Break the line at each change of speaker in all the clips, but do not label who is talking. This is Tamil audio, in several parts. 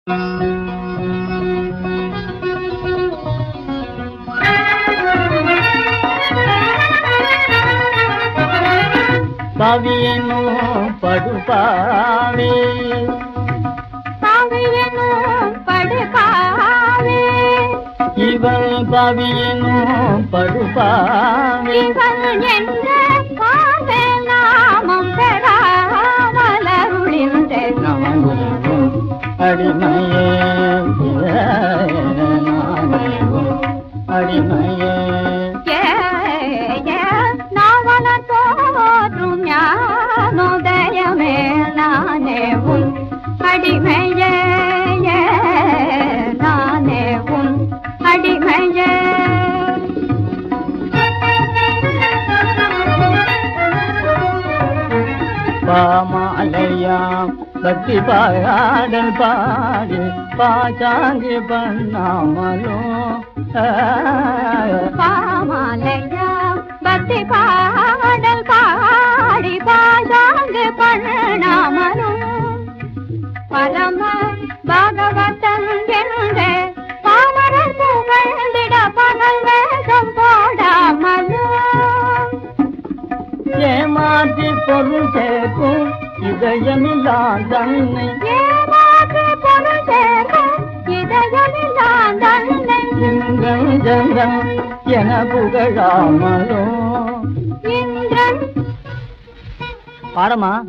பாவியனோ படுபாவே
பாவையனோ படுகாவே
இவள் பாவியனோ படுபாவே
இவள் என்ற பாவே நாமம் பெறாமலருளிந்த
நானும் அடிமையே நானும் அடிமையே
நாவல தோற்றும் ஞானோதயமே நானே உன் அடிமையே நானே உன் அடிமையே
பாமாலையாம் பக்தி பாடல் பாடி பாச்சாங்கி பண்ணாமலும்
பாமாலையா பக்தி பாடல் பாடி பாசாங்கு பண்ணாமலும் பரம பாகவதன் என்றே பாமரர் புகழ்ந்திட பகல் வேஷம் போடாமலும்
ஏமாற்றி பொருள் சேர்க்கும் இதயமில்லா தன்னை
ஏமாற்று பொருள் சேர்க்கும் இதயமில்லான் தன்னை
இந்திரன் ஜந்தன் என புகழாமலும்
இந்திரன்
பாடமா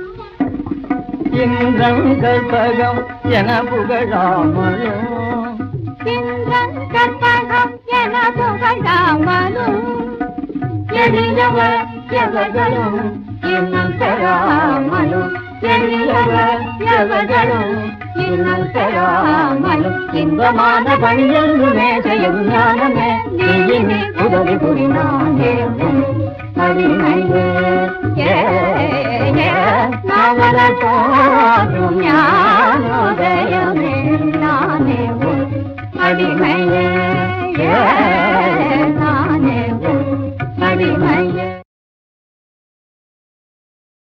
இந்திரன் கற்பகம் என புகழாமலும்
இந்திரன் கற்பகம் என புகழாமலும்
எளியவர் எவர்களும் இன்னும் பெறாமலும் எளியவர் எவர்களும் இன்னும் பெறாமலும் இன்பமான பணியென்றுமே செய்யும் ஞானமே நீ இனி உதவி புரிநானே அடிமையே ஏ ஏ நவல தோன்றும் ஞானோதயமே நானே உன் அடிமையே